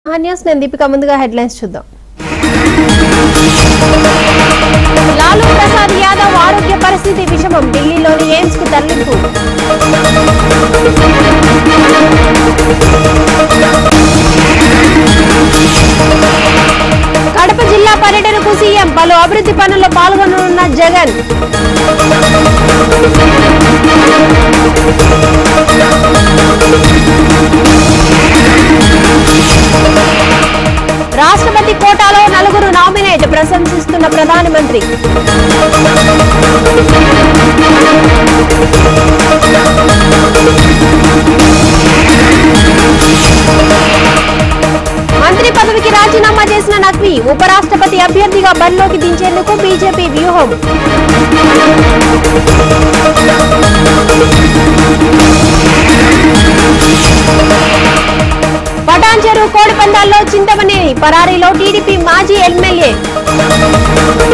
ఆ న్యూస్ నేను దీపిక ముందుగా హెడ్లైన్స్ చూద్దాం లాలూ ప్రసాద్ యాదవ్ ఆరోగ్య పరిస్థితి విషమం ఢిల్లీలోని ఎయిమ్స్ కు తరలింపు కడప జిల్లా పర్యటనకు సీఎం పలు అభివృద్ధి పనుల్లో పాల్గొననున్న జగన్ రాష్ట్రపతి కోటాలో నలుగురు నామినేట్ ప్రశంసిస్తున్న ప్రధానమంత్రి మంత్రి పదవికి రాజీనామా చేసిన నక్వీ ఉపరాష్ట్రపతి అభ్యర్థిగా బరిలోకి దించేందుకు బీజేపీ వ్యూహం పటాన్ చెరువు కోడి పందాల్లో చింతమనేని పరారీలో టీడీపీ మాజీ ఎమ్మెల్యే